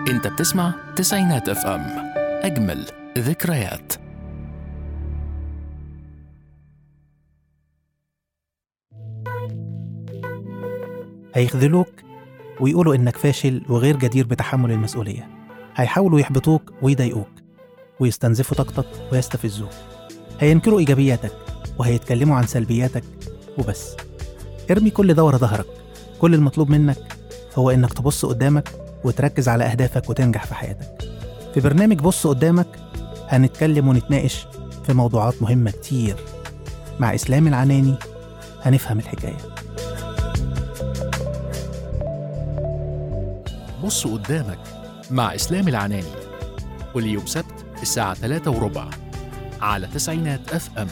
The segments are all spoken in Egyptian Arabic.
انت بتسمع تسعينات اف ام اجمل ذكريات هيخذلوك ويقولوا إنك فاشل وغير جدير بتحمل المسؤولية هيحاولوا يحبطوك ويضايقوك ويستنزفوا طاقتك ويستفزوك هينكروا إيجابياتك وهيتكلموا عن سلبياتك وبس ارمي كل ده ورا ظهرك كل المطلوب منك هو إنك تبص قدامك وتركز على أهدافك وتنجح في حياتك في برنامج بص قدامك هنتكلم ونتناقش في موضوعات مهمة كتير مع إسلام العناني هنفهم الحكايه بص قدامك مع اسلام العناني كل يوم سبت الساعة 3 وربع على تسعينات اف ام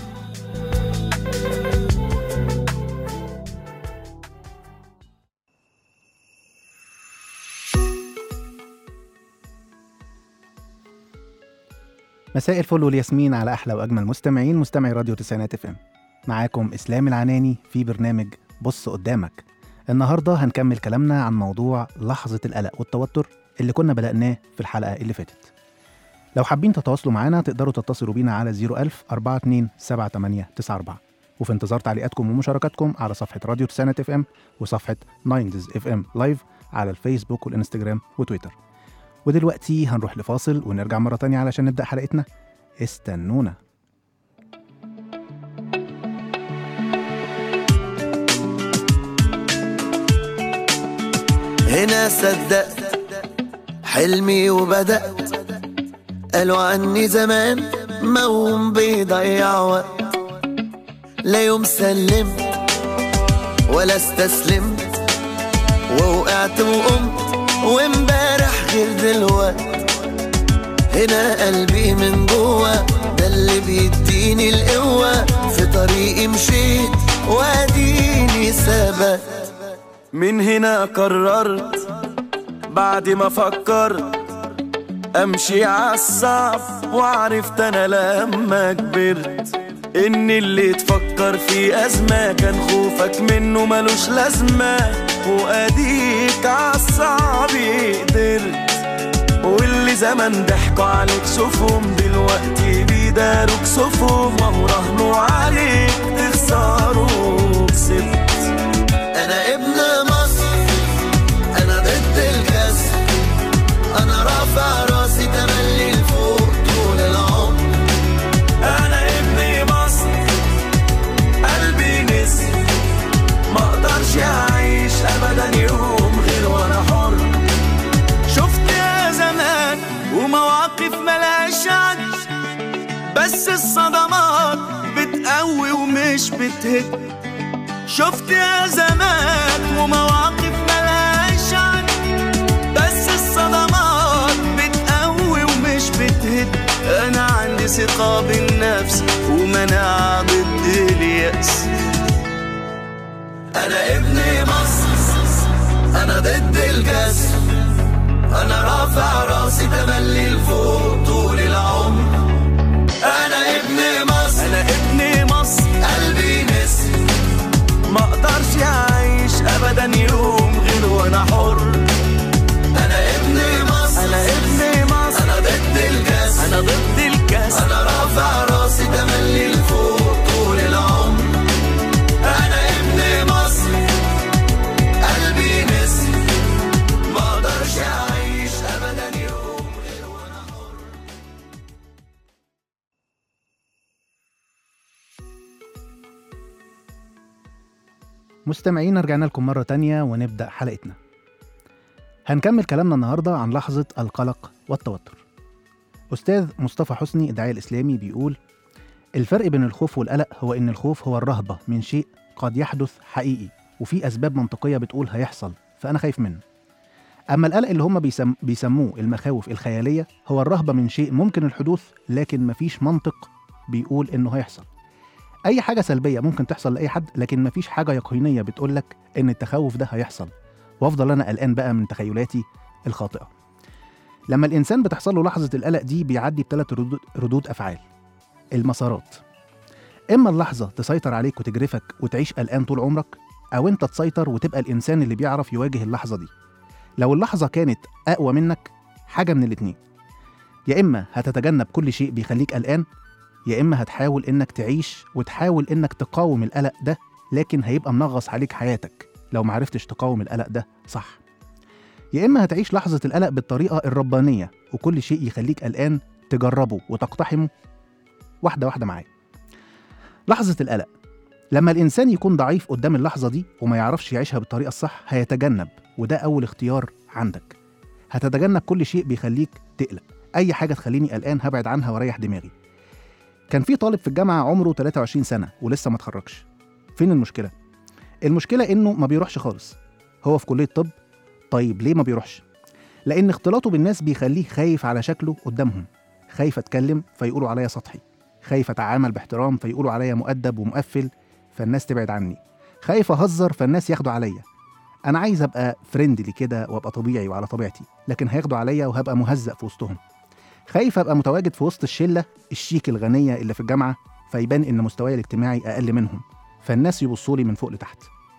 مساء الفل والياسمين على احلى واجمل مستمعين مستمعي راديو تسعينات اف ام معاكم اسلام العناني في برنامج بص قدامك النهارده هنكمل كلامنا عن موضوع لحظه القلق والتوتر اللي كنا بدأناه في الحلقه اللي فاتت لو حابين تتواصلوا معانا تقدروا تتصلوا بينا على 01000 42 7894 وفي انتظار تعليقاتكم ومشاركاتكم على صفحه راديو تسعينات اف ام وصفحه نايندز اف ام لايف على الفيسبوك والانستجرام وتويتر ودلوقتي هنروح لفاصل ونرجع مرة تانية علشان نبدأ حلقتنا استنونا هنا صدقت حلمي وبدأت قالوا عني زمان موم بيضيع وقت لا يوم سلمت ولا استسلمت ووقعت وقمت وامبارح غير دلوقت هنا قلبي من جوه ده اللي بيديني القوة في طريقي مشيت واديني ثبت من هنا قررت بعد ما فكرت امشي عالصعب وعرفت انا لما كبرت ان اللي تفكر في ازمة كان خوفك منه ملوش لازمة واديك عالصعب قدرت واللي زمان ضحكوا عليك شوفهم دلوقتي بيداروك صفهم وهو راهنوا عليك تخسروا كسبت انا ابن مصر انا ضد الكسر انا رافع راسي تملي لفوق طول العمر انا ابن مصر قلبي نسر ما اقدرش اعيش ابدا يوم غير وانا حر شفت يا زمان ومواقف ملهاش عد بس الصدمات بتقوي ومش بتهد شفت يا زمان ومواقف ملهاش عد بس الصدمات بتقوي ومش بتهد انا عندي ثقة بالنفس ومناعة ضد اليأس انا ابن مصر انا ضد الكسر انا رافع راسي تملي لفوق طول العمر انا ابن مصر انا ابن مصر قلبي نسر ما اقدرش اعيش ابدا يوم غير وانا حر انا ابن مصر انا ابن مصر انا ضد الكاس انا ضد الكاس انا رافع راسي تملي لفوق طول العمر انا ابن مصر قلبي نسر ما اقدرش اعيش ابدا يوم غير وانا حر مستمعين رجعنا لكم مرة تانية ونبدأ حلقتنا هنكمل كلامنا النهاردة عن لحظة القلق والتوتر أستاذ مصطفى حسني الداعية الإسلامي بيقول الفرق بين الخوف والقلق هو إن الخوف هو الرهبة من شيء قد يحدث حقيقي وفي أسباب منطقية بتقول هيحصل فأنا خايف منه أما القلق اللي هم بيسم بيسموه المخاوف الخيالية هو الرهبة من شيء ممكن الحدوث لكن مفيش منطق بيقول إنه هيحصل اي حاجه سلبيه ممكن تحصل لاي حد لكن مفيش حاجه يقينيه بتقول لك ان التخوف ده هيحصل وافضل انا قلقان بقى من تخيلاتي الخاطئه لما الانسان بتحصل له لحظه القلق دي بيعدي بثلاث ردود, ردود افعال المسارات اما اللحظه تسيطر عليك وتجرفك وتعيش قلقان طول عمرك او انت تسيطر وتبقى الانسان اللي بيعرف يواجه اللحظه دي لو اللحظه كانت اقوى منك حاجة من الاتنين يا إما هتتجنب كل شيء بيخليك قلقان يا إما هتحاول إنك تعيش وتحاول إنك تقاوم القلق ده لكن هيبقى منغص عليك حياتك لو معرفتش تقاوم القلق ده صح يا إما هتعيش لحظة القلق بالطريقة الربانية وكل شيء يخليك قلقان تجربه وتقتحمه واحدة واحدة معايا لحظة القلق لما الإنسان يكون ضعيف قدام اللحظة دي وما يعرفش يعيشها بالطريقة الصح هيتجنب وده أول اختيار عندك هتتجنب كل شيء بيخليك تقلق أي حاجة تخليني قلقان هبعد عنها واريح دماغي كان في طالب في الجامعة عمره 23 سنة ولسه ما اتخرجش فين المشكلة؟ المشكلة إنه ما بيروحش خالص هو في كلية طب طيب ليه ما بيروحش؟ لأن اختلاطه بالناس بيخليه خايف على شكله قدامهم خايف أتكلم فيقولوا عليا سطحي خايف أتعامل باحترام فيقولوا عليا مؤدب ومقفل فالناس تبعد عني خايف أهزر فالناس ياخدوا عليا أنا عايز أبقى فريندلي كده وأبقى طبيعي وعلى طبيعتي لكن هياخدوا عليا وهبقى مهزأ في وسطهم خايف أبقى متواجد في وسط الشلة الشيك الغنية اللي في الجامعة فيبان إن مستواي الاجتماعي أقل منهم فالناس يبصوا لي من فوق لتحت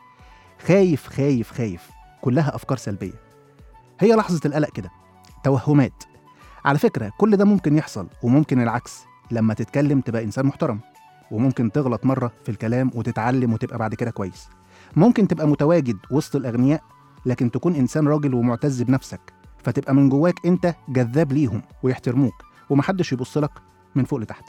خايف خايف خايف كلها أفكار سلبية هي لحظة القلق كده توهمات على فكرة كل ده ممكن يحصل وممكن العكس لما تتكلم تبقى إنسان محترم وممكن تغلط مرة في الكلام وتتعلم وتبقى بعد كده كويس ممكن تبقى متواجد وسط الأغنياء لكن تكون إنسان راجل ومعتز بنفسك فتبقى من جواك أنت جذاب ليهم ويحترموك ومحدش يبص لك من فوق لتحت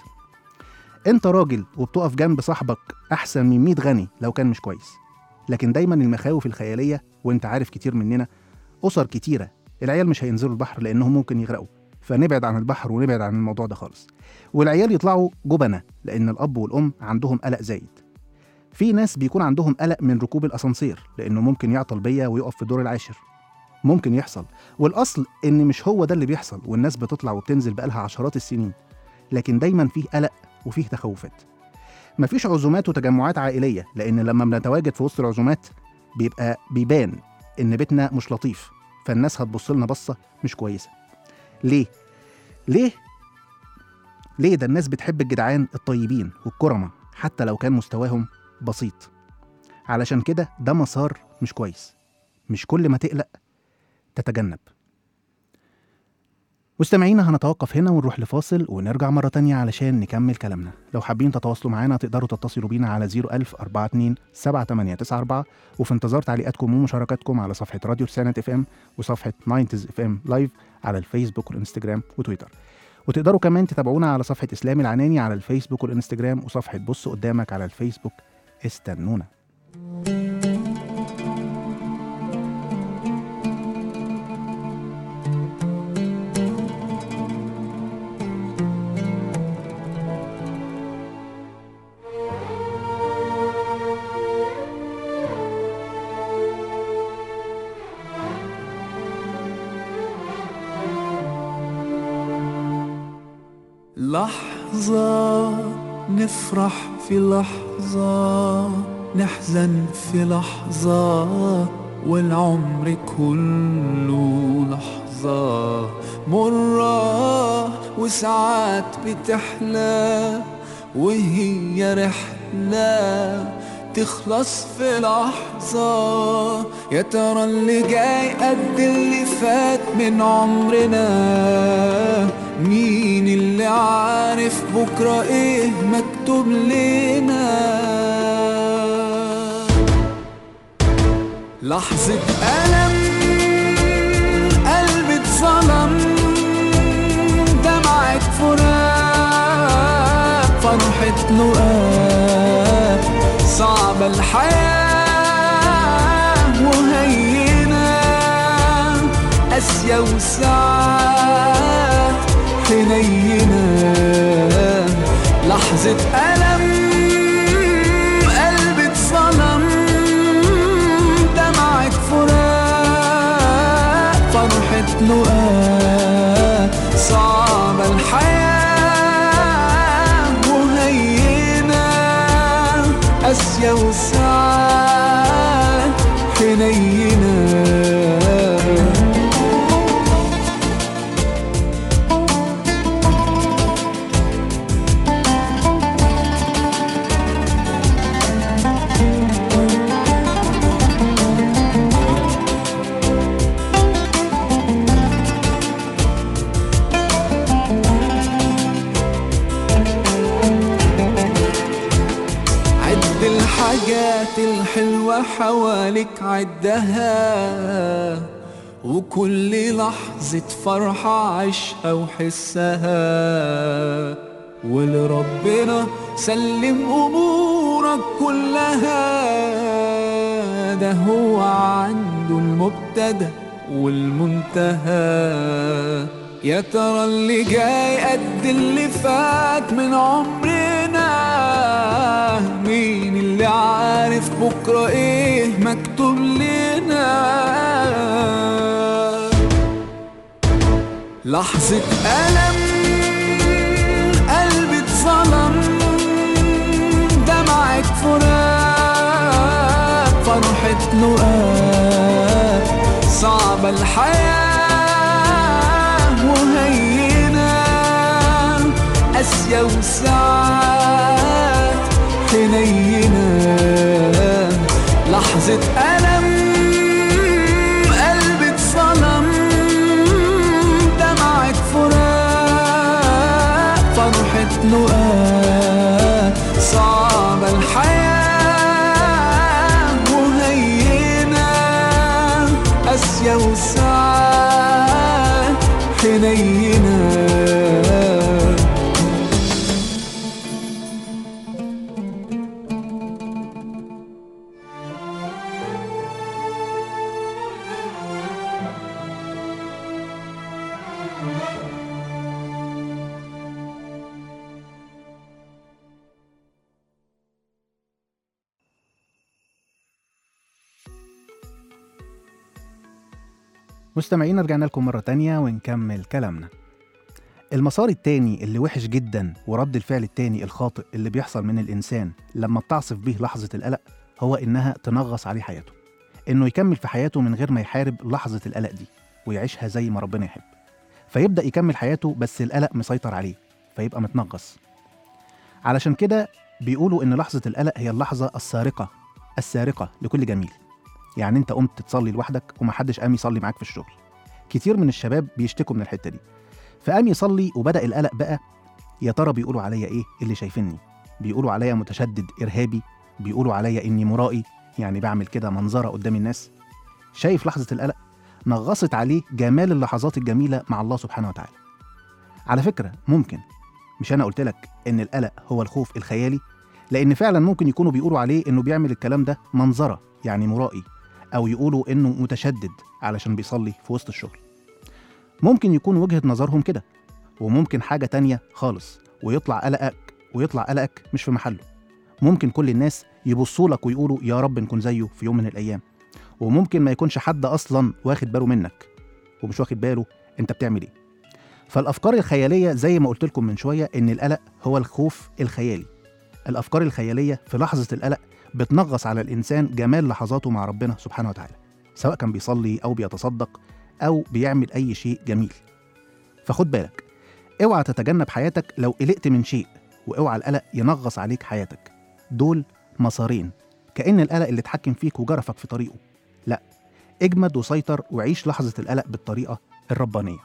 أنت راجل وبتقف جنب صاحبك أحسن من 100 غني لو كان مش كويس لكن دايما المخاوف الخيالية وأنت عارف كتير مننا أسر كتيرة العيال مش هينزلوا البحر لأنهم ممكن يغرقوا فنبعد عن البحر ونبعد عن الموضوع ده خالص والعيال يطلعوا جبنة لأن الأب والأم عندهم قلق زايد في ناس بيكون عندهم قلق من ركوب الأسانسير لأنه ممكن يعطل بيا ويقف في الدور العاشر ممكن يحصل والأصل إن مش هو ده اللي بيحصل والناس بتطلع وبتنزل بقالها عشرات السنين لكن دايما فيه قلق وفيه تخوفات مفيش عزومات وتجمعات عائلية لأن لما بنتواجد في وسط العزومات بيبقى بيبان إن بيتنا مش لطيف فالناس هتبص لنا بصة مش كويسة ليه؟ ليه؟ ليه ده الناس بتحب الجدعان الطيبين والكرمة حتى لو كان مستواهم بسيط علشان كده ده مسار مش كويس مش كل ما تقلق تتجنب مستمعينا هنتوقف هنا ونروح لفاصل ونرجع مرة تانية علشان نكمل كلامنا لو حابين تتواصلوا معانا تقدروا تتصلوا بينا على 01000 42 7894 وفي انتظار تعليقاتكم ومشاركاتكم على صفحة راديو رسالة اف ام وصفحة 90 اف ام لايف على الفيسبوك والانستجرام وتويتر وتقدروا كمان تتابعونا على صفحة إسلام العناني على الفيسبوك والإنستجرام وصفحة بص قدامك على الفيسبوك استنونا لحظة نفرح في لحظة نحزن في لحظة والعمر كله لحظة مرة وساعات بتحلى وهي رحلة تخلص في لحظة يا ترى اللي جاي قد اللي فات من عمرنا مين اللي عارف بكرة ايه مكتوب لنا لحظة ألم قلبي اتظلم دمعة فراق فرحة لقاء صعبة الحياة وهينة قاسية وساعات حنينة لحظة ألم قلبي اتظلم دمعة فراق فرحة لقاء صعبة الحياة وهينة قاسية وساعات حنينة حلوة حواليك عدها وكل لحظة فرحة عيشها وحسها ولربنا سلم أمورك كلها ده هو عنده المبتدأ والمنتهى يا ترى اللي جاي قد اللي فات من عمرنا مين اللي عارف بكرة ايه مكتوب لنا لحظة ألم قلبي اتظلم دمعك فراق فرحة لقاك صعبة الحياة وهينة قاسية وساعات حنينة لحظة ألم قلبي اتظلم دمعك فراق فرحة لقاك صعبة الحياة وهينة قاسية وساعات حنينة مستمعين رجعنا لكم مرة تانية ونكمل كلامنا المسار التاني اللي وحش جدا ورد الفعل التاني الخاطئ اللي بيحصل من الإنسان لما بتعصف بيه لحظة القلق هو إنها تنغص عليه حياته إنه يكمل في حياته من غير ما يحارب لحظة القلق دي ويعيشها زي ما ربنا يحب فيبدأ يكمل حياته بس القلق مسيطر عليه فيبقى متنغص علشان كده بيقولوا إن لحظة القلق هي اللحظة السارقة السارقة لكل جميل يعني انت قمت تصلي لوحدك ومحدش قام يصلي معاك في الشغل كتير من الشباب بيشتكوا من الحته دي فقام يصلي وبدا القلق بقى يا ترى بيقولوا عليا ايه اللي شايفيني بيقولوا عليا متشدد ارهابي بيقولوا عليا اني مرائي يعني بعمل كده منظره قدام الناس شايف لحظه القلق نغصت عليه جمال اللحظات الجميله مع الله سبحانه وتعالى على فكره ممكن مش انا قلت لك ان القلق هو الخوف الخيالي لان فعلا ممكن يكونوا بيقولوا عليه انه بيعمل الكلام ده منظره يعني مرائي أو يقولوا إنه متشدد علشان بيصلي في وسط الشغل. ممكن يكون وجهة نظرهم كده وممكن حاجة تانية خالص ويطلع قلقك ويطلع قلقك مش في محله. ممكن كل الناس يبصوا لك ويقولوا يا رب نكون زيه في يوم من الأيام. وممكن ما يكونش حد أصلا واخد باله منك ومش واخد باله أنت بتعمل إيه. فالأفكار الخيالية زي ما قلت لكم من شوية إن القلق هو الخوف الخيالي. الأفكار الخيالية في لحظة القلق بتنغص على الإنسان جمال لحظاته مع ربنا سبحانه وتعالى سواء كان بيصلي أو بيتصدق أو بيعمل أي شيء جميل فخد بالك اوعى تتجنب حياتك لو قلقت من شيء واوعى القلق ينغص عليك حياتك دول مسارين كأن القلق اللي اتحكم فيك وجرفك في طريقه لا اجمد وسيطر وعيش لحظة القلق بالطريقة الربانية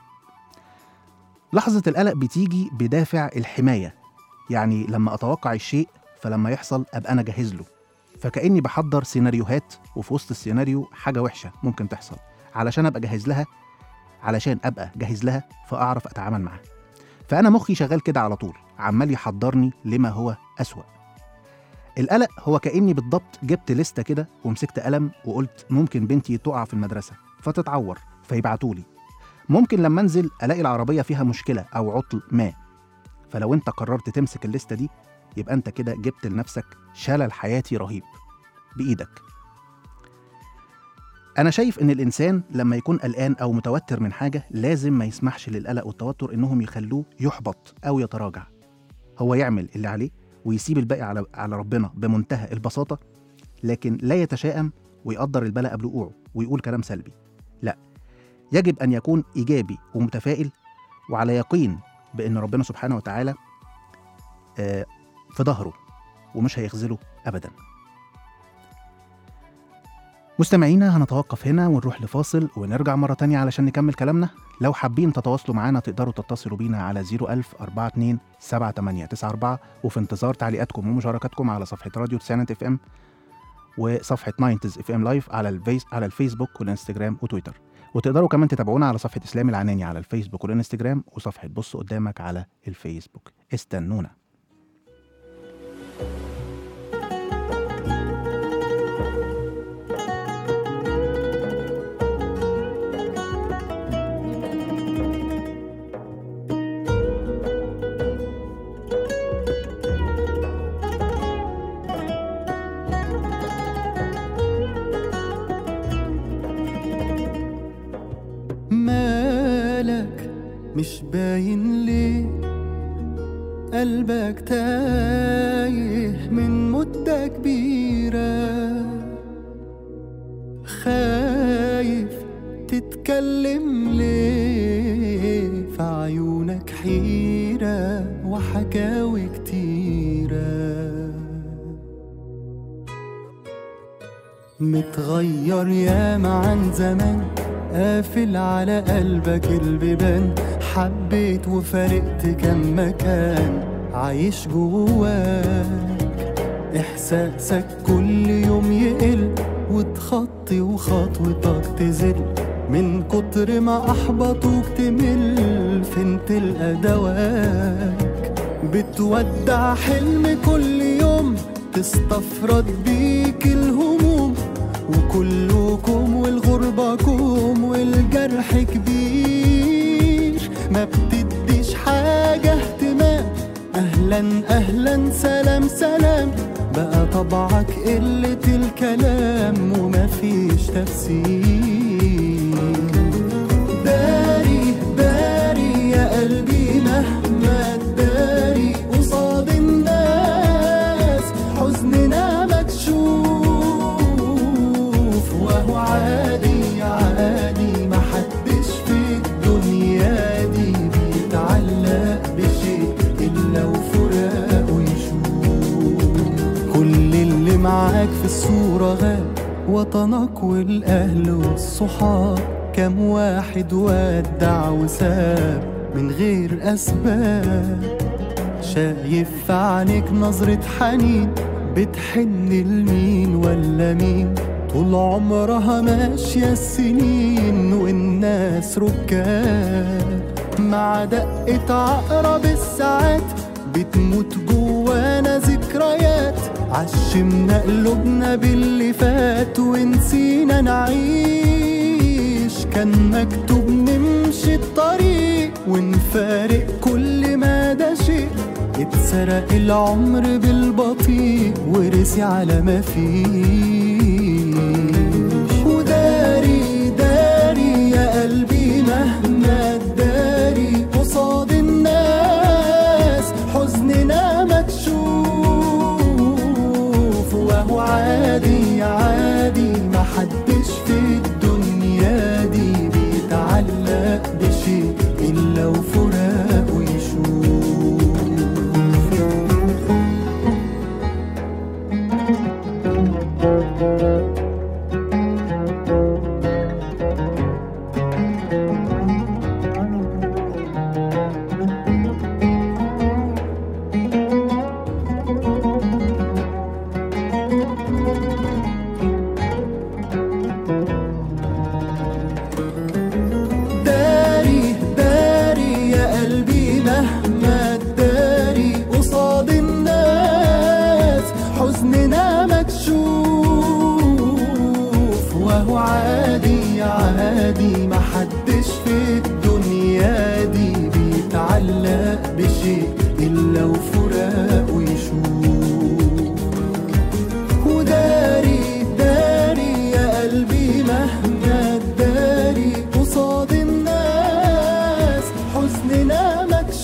لحظة القلق بتيجي بدافع الحماية يعني لما أتوقع الشيء فلما يحصل أبقى أنا جاهز له فكأني بحضر سيناريوهات وفي وسط السيناريو حاجة وحشة ممكن تحصل علشان أبقى جاهز لها علشان أبقى جاهز لها فأعرف أتعامل معاها فأنا مخي شغال كده على طول عمال يحضرني لما هو أسوأ القلق هو كأني بالضبط جبت لستة كده ومسكت قلم وقلت ممكن بنتي تقع في المدرسة فتتعور فيبعتولي ممكن لما انزل الاقي العربيه فيها مشكله او عطل ما فلو انت قررت تمسك الليسته دي يبقى انت كده جبت لنفسك شلل حياتي رهيب بايدك انا شايف ان الانسان لما يكون قلقان او متوتر من حاجه لازم ما يسمحش للقلق والتوتر انهم يخلوه يحبط او يتراجع هو يعمل اللي عليه ويسيب الباقي على على ربنا بمنتهى البساطه لكن لا يتشائم ويقدر البلاء قبل وقوعه ويقول كلام سلبي لا يجب ان يكون ايجابي ومتفائل وعلى يقين بان ربنا سبحانه وتعالى آه، في ظهره ومش هيخذله ابدا مستمعينا هنتوقف هنا ونروح لفاصل ونرجع مرة تانية علشان نكمل كلامنا لو حابين تتواصلوا معانا تقدروا تتصلوا بينا على 01000 42 7894 وفي انتظار تعليقاتكم ومشاركاتكم على صفحة راديو تسعينات اف ام وصفحة 90 اف ام لايف على الفيس على الفيسبوك والانستجرام وتويتر وتقدروا كمان تتابعونا على صفحة إسلام العناني على الفيسبوك والانستجرام وصفحة بص قدامك على الفيسبوك استنونا مالك مش باين ليه قلبك تايه من مدة كبيرة خايف تتكلم ليه في عيونك حيرة وحكاوي كتيرة متغير ياما عن زمان قافل على قلبك البيبان حبيت وفارقت كم مكان عايش جواك إحساسك كل يوم يقل وتخطي وخطوتك تزل من كتر ما أحبطوك تمل فين تلقى دواك بتودع حلم كل يوم تستفرد بيك الهموم وكلكم والغربة كوم والجرح كبير ما بتديش حاجة اهتمام أهلا أهلا سلام سلام بقى طبعك قلة الكلام ومفيش تفسير داري داري يا قلبي مهما تداري قصاد الناس حزننا مكشوف وهو عادي عادي محدش في الدنيا دي بيتعلق بشيء إلا وفراقه يشوف كل اللي معاك في الصورة غاب وطنك والأهل والصحاب كم واحد ودع وساب من غير أسباب شايف في عينيك نظرة حنين بتحن لمين ولا مين طول عمرها ماشية السنين والناس ركاب مع دقة عقرب الساعات بتموت جوانا ذكريات عشمنا قلوبنا باللي فات ونسينا نعيش كان مكتوب نمشي الطريق ونفارق كل ما ده شيء اتسرق العمر بالبطيء ورسي على ما فيش وداري داري يا قلبي مهما تداري قصاد الناس حزننا مكشوف وهو عادي عادي محدش في الدنيا دي بيتعلق بشيء إلا وفراقه يشوف داري داري يا قلبي مهما تداري قصاد الناس حزننا مكشوف وهو عادي عادي محدش في الدنيا دي بيتعلق بشيء إلا وفراقه يشوف وداري داري يا قلبي مهما تداري قصاد الناس حزننا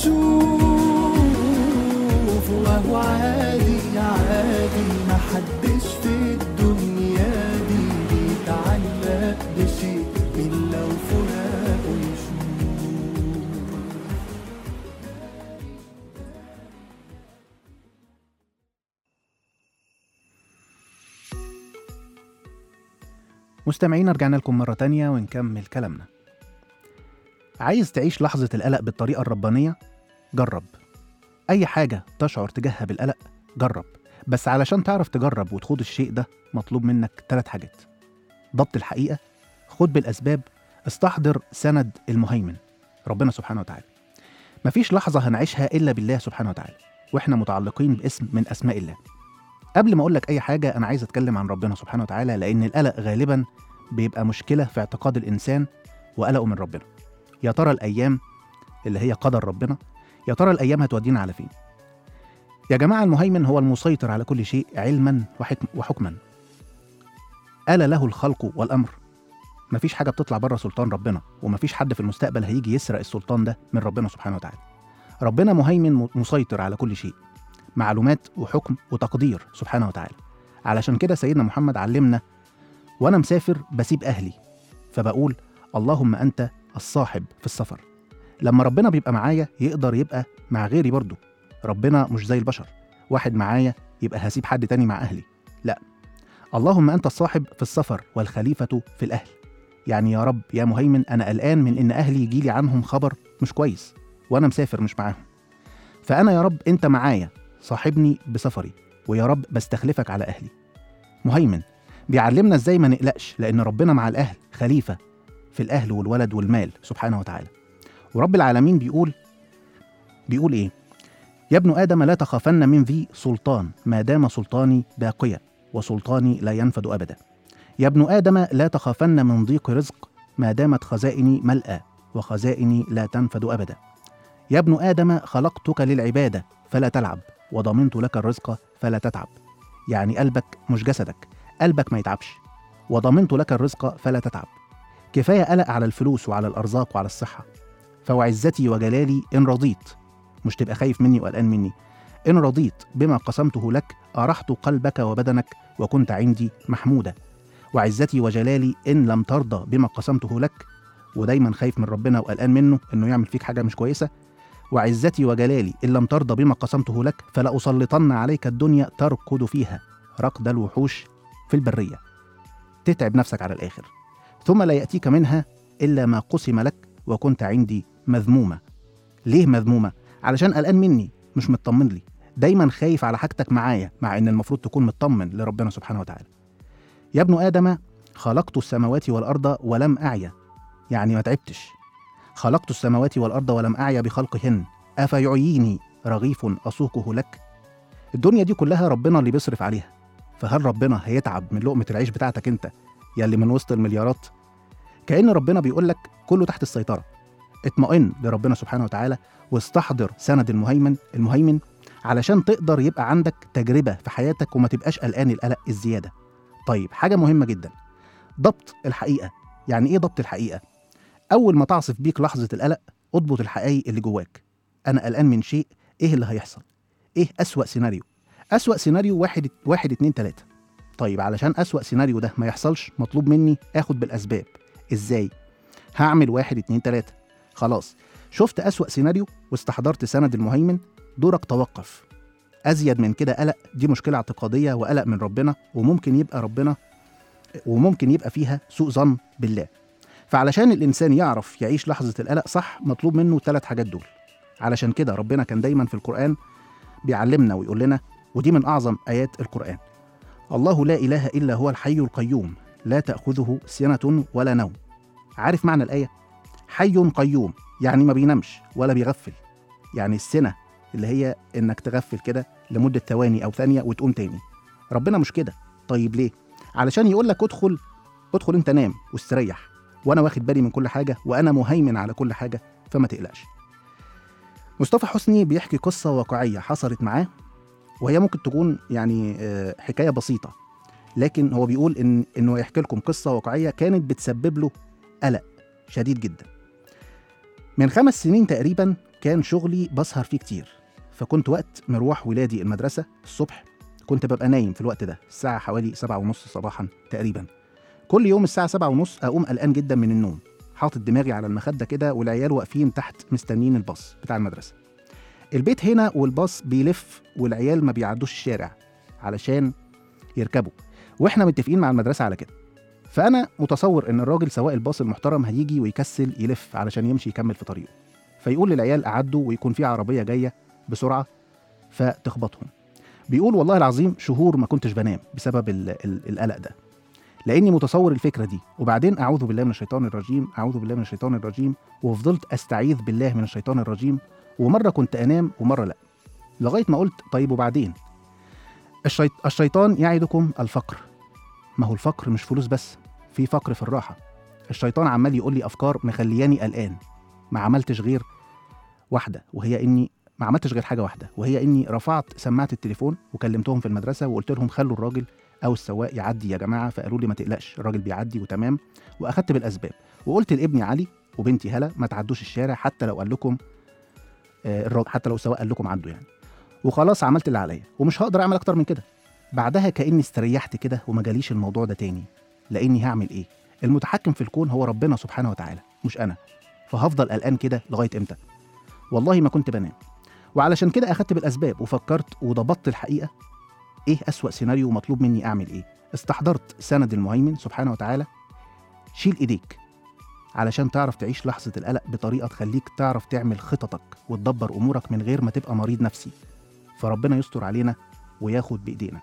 مكشوف وهو عادي عادي محدش في الدنيا دي بيتعلق بشيء إلا وفراقه يشوف مستمعين رجعنا لكم مرة تانية ونكمل كلامنا عايز تعيش لحظة القلق بالطريقة الربانية؟ جرب أي حاجة تشعر تجاهها بالقلق جرب بس علشان تعرف تجرب وتخوض الشيء ده مطلوب منك ثلاث حاجات ضبط الحقيقة خد بالأسباب استحضر سند المهيمن ربنا سبحانه وتعالى مفيش لحظة هنعيشها إلا بالله سبحانه وتعالى وإحنا متعلقين باسم من أسماء الله قبل ما أقول لك أي حاجة أنا عايز أتكلم عن ربنا سبحانه وتعالى لأن القلق غالبا بيبقى مشكلة في اعتقاد الإنسان وقلقه من ربنا يا ترى الأيام اللي هي قدر ربنا يا ترى الأيام هتودينا على فين يا جماعة المهيمن هو المسيطر على كل شيء علما وحكم وحكما ألا له الخلق والأمر مفيش حاجة بتطلع بره سلطان ربنا ومفيش حد في المستقبل هيجي يسرق السلطان ده من ربنا سبحانه وتعالى ربنا مهيمن م- مسيطر على كل شيء معلومات وحكم وتقدير سبحانه وتعالى علشان كده سيدنا محمد علمنا وأنا مسافر بسيب أهلي فبقول اللهم أنت الصاحب في السفر لما ربنا بيبقى معايا يقدر يبقى مع غيري برضه ربنا مش زي البشر واحد معايا يبقى هسيب حد تاني مع أهلي لا اللهم أنت الصاحب في السفر والخليفة في الأهل يعني يا رب يا مهيمن أنا قلقان من إن أهلي يجيلي عنهم خبر مش كويس وأنا مسافر مش معاهم فأنا يا رب أنت معايا صاحبني بسفري ويا رب بستخلفك على أهلي مهيمن بيعلمنا إزاي ما نقلقش لأن ربنا مع الأهل خليفة في الأهل والولد والمال سبحانه وتعالى ورب العالمين بيقول بيقول إيه يا ابن آدم لا تخافن من ذي سلطان ما دام سلطاني باقيا وسلطاني لا ينفد أبدا يا ابن آدم لا تخافن من ضيق رزق ما دامت خزائني ملأى وخزائني لا تنفد أبدا يا ابن آدم خلقتك للعبادة فلا تلعب وضمنت لك الرزق فلا تتعب يعني قلبك مش جسدك قلبك ما يتعبش وضمنت لك الرزق فلا تتعب كفاية قلق على الفلوس وعلى الأرزاق وعلى الصحة فوعزتي وجلالي إن رضيت مش تبقى خايف مني وقلقان مني إن رضيت بما قسمته لك أرحت قلبك وبدنك وكنت عندي محمودة وعزتي وجلالي إن لم ترضى بما قسمته لك ودايما خايف من ربنا وقلقان منه إنه يعمل فيك حاجة مش كويسة وعزتي وجلالي إن لم ترضى بما قسمته لك فلأسلطن عليك الدنيا تركض فيها ركض الوحوش في البرية تتعب نفسك على الآخر ثم لا يأتيك منها إلا ما قسم لك وكنت عندي مذمومة ليه مذمومة؟ علشان قلقان مني مش مطمن لي دايما خايف على حاجتك معايا مع ان المفروض تكون مطمن لربنا سبحانه وتعالى يا ابن ادم خلقت السماوات والارض ولم اعيا يعني ما تعبتش خلقت السماوات والارض ولم اعيا بخلقهن افيعييني رغيف اسوقه لك الدنيا دي كلها ربنا اللي بيصرف عليها فهل ربنا هيتعب من لقمه العيش بتاعتك انت يا اللي من وسط المليارات كأن ربنا بيقول لك كله تحت السيطرة اطمئن لربنا سبحانه وتعالى واستحضر سند المهيمن المهيمن علشان تقدر يبقى عندك تجربة في حياتك وما تبقاش قلقان القلق الزيادة طيب حاجة مهمة جدا ضبط الحقيقة يعني ايه ضبط الحقيقة أول ما تعصف بيك لحظة القلق اضبط الحقائق اللي جواك أنا قلقان من شيء ايه اللي هيحصل ايه أسوأ سيناريو أسوأ سيناريو واحد واحد اتنين تلاتة طيب علشان أسوأ سيناريو ده ما يحصلش مطلوب مني اخد بالأسباب ازاي هعمل واحد اتنين تلاتة خلاص شفت أسوأ سيناريو واستحضرت سند المهيمن دورك توقف أزيد من كده قلق دي مشكلة اعتقادية وقلق من ربنا وممكن يبقى ربنا وممكن يبقى فيها سوء ظن بالله فعلشان الإنسان يعرف يعيش لحظة القلق صح مطلوب منه ثلاث حاجات دول علشان كده ربنا كان دايما في القرآن بيعلمنا ويقول لنا ودي من أعظم آيات القرآن الله لا إله إلا هو الحي القيوم لا تأخذه سنة ولا نوم عارف معنى الآية؟ حي قيوم يعني ما بينامش ولا بيغفل يعني السنة اللي هي إنك تغفل كده لمدة ثواني أو ثانية وتقوم تاني ربنا مش كده طيب ليه؟ علشان يقول لك ادخل ادخل انت نام واستريح وانا واخد بالي من كل حاجه وانا مهيمن على كل حاجه فما تقلقش مصطفى حسني بيحكي قصه واقعيه حصلت معاه وهي ممكن تكون يعني آه، حكايه بسيطه لكن هو بيقول ان انه يحكي لكم قصه واقعيه كانت بتسبب له قلق شديد جدا من خمس سنين تقريبا كان شغلي بسهر فيه كتير فكنت وقت مروح ولادي المدرسه الصبح كنت ببقى نايم في الوقت ده الساعه حوالي سبعة ونص صباحا تقريبا كل يوم الساعه سبعة ونص اقوم قلقان جدا من النوم حاطط دماغي على المخده كده والعيال واقفين تحت مستنيين الباص بتاع المدرسه البيت هنا والباص بيلف والعيال ما بيعدوش الشارع علشان يركبوا واحنا متفقين مع المدرسه على كده فانا متصور ان الراجل سواق الباص المحترم هيجي ويكسل يلف علشان يمشي يكمل في طريقه فيقول للعيال اعدوا ويكون في عربيه جايه بسرعه فتخبطهم بيقول والله العظيم شهور ما كنتش بنام بسبب ال- ال- القلق ده لاني متصور الفكره دي وبعدين اعوذ بالله من الشيطان الرجيم اعوذ بالله من الشيطان الرجيم وفضلت استعيذ بالله من الشيطان الرجيم ومره كنت انام ومره لا لغايه ما قلت طيب وبعدين الشيط... الشيطان يعدكم الفقر ما هو الفقر مش فلوس بس في فقر في الراحه الشيطان عمال يقول لي افكار مخلياني قلقان ما عملتش غير واحده وهي اني ما عملتش غير حاجه واحده وهي اني رفعت سماعه التليفون وكلمتهم في المدرسه وقلت لهم خلوا الراجل او السواق يعدي يا جماعه فقالوا لي ما تقلقش الراجل بيعدي وتمام واخدت بالاسباب وقلت لابني علي وبنتي هلا ما تعدوش الشارع حتى لو قال لكم آه، الراجل حتى لو السواق قال لكم عدوا يعني وخلاص عملت اللي عليا ومش هقدر اعمل اكتر من كده بعدها كاني استريحت كده وما جاليش الموضوع ده تاني لاني هعمل ايه المتحكم في الكون هو ربنا سبحانه وتعالى مش انا فهفضل قلقان كده لغايه امتى والله ما كنت بنام وعلشان كده اخدت بالاسباب وفكرت وضبطت الحقيقه ايه اسوا سيناريو مطلوب مني اعمل ايه استحضرت سند المهيمن سبحانه وتعالى شيل ايديك علشان تعرف تعيش لحظة القلق بطريقة تخليك تعرف تعمل خططك وتدبر أمورك من غير ما تبقى مريض نفسي فربنا يستر علينا وياخد بإيدينا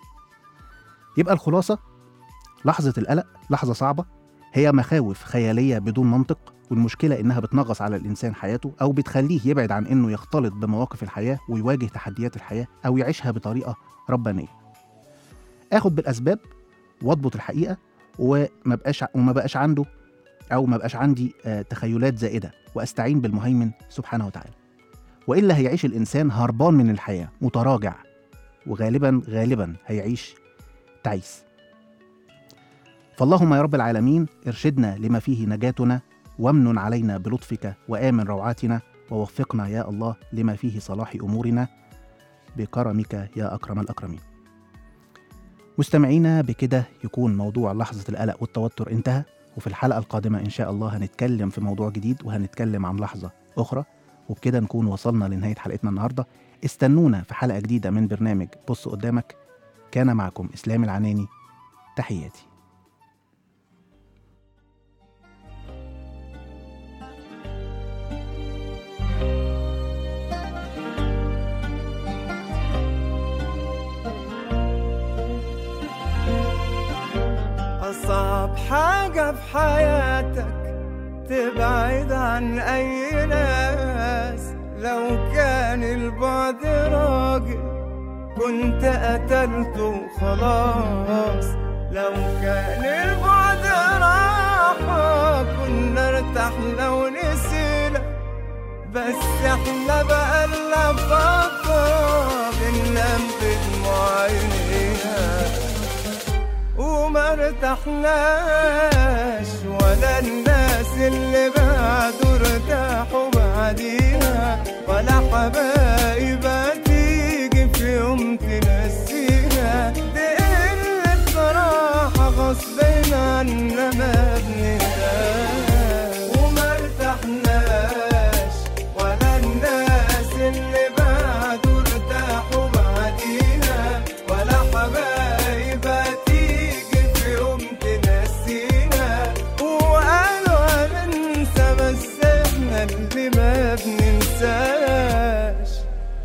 يبقى الخلاصة لحظة القلق لحظة صعبة هي مخاوف خيالية بدون منطق والمشكلة إنها بتنغص على الإنسان حياته أو بتخليه يبعد عن إنه يختلط بمواقف الحياة ويواجه تحديات الحياة أو يعيشها بطريقة ربانية آخد بالأسباب واضبط الحقيقة وما بقاش وما بقاش عنده أو ما بقاش عندي آه، تخيلات زائدة وأستعين بالمهيمن سبحانه وتعالى وإلا هيعيش الإنسان هربان من الحياة متراجع وغالبا غالبا هيعيش تعيس فاللهم يا رب العالمين ارشدنا لما فيه نجاتنا وامن علينا بلطفك وآمن روعاتنا ووفقنا يا الله لما فيه صلاح أمورنا بكرمك يا أكرم الأكرمين مستمعينا بكده يكون موضوع لحظة القلق والتوتر انتهى وفي الحلقة القادمة إن شاء الله هنتكلم في موضوع جديد وهنتكلم عن لحظة أخرى وبكده نكون وصلنا لنهاية حلقتنا النهاردة استنونا في حلقة جديدة من برنامج بص قدامك كان معكم إسلام العناني تحياتي أصعب حاجة في حياتك تبعد عن أي ناس لو كان البعد راجل كنت قتلته خلاص لو كان البعد راحة كنا ارتحنا ونسينا بس احنا بقالنا فترة بننام بدموع عينينا وما ارتحناش ولا الناس اللي بعدوا ارتاحوا بعدينا ولا حبايب هتيجي في يوم تنسينا دي قلة صراحة غصب عنا ما بنهداش وما ارتحناش ولا الناس اللي بعدوا ارتاحوا بعدينا ولا حبايب هتيجي في يوم تنسينا وقالوا هننسى بس احنا اللي ما بننساش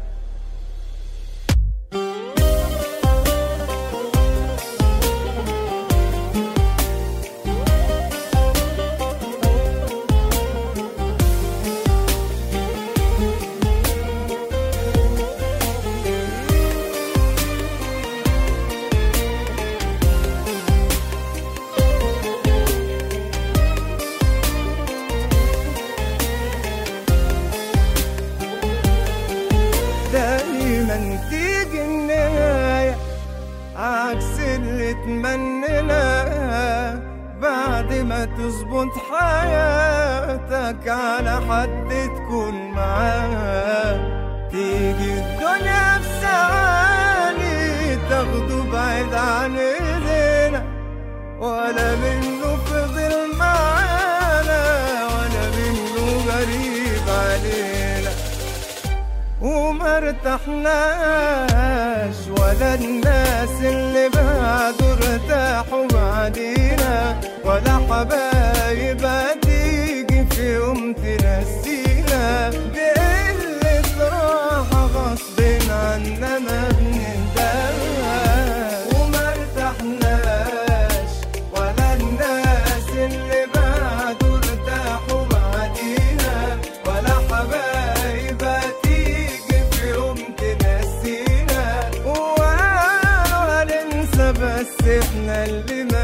دايما تيجي النهاية عكس اللي تمنيناه بعد ما تظبط حياتك على حد تكون معاه تيجي الدنيا في ثواني تاخده بعيد عن ايدينا ولا منه فضل معانا ولا منه غريب علينا وما ارتحناش ولا الناس اللي بعدوا ارتاحوا بعدينا ولا حبايب هتيجي في يوم تنسينا بقلة راحة غصب عنا ما بنهداش بس احنا اللي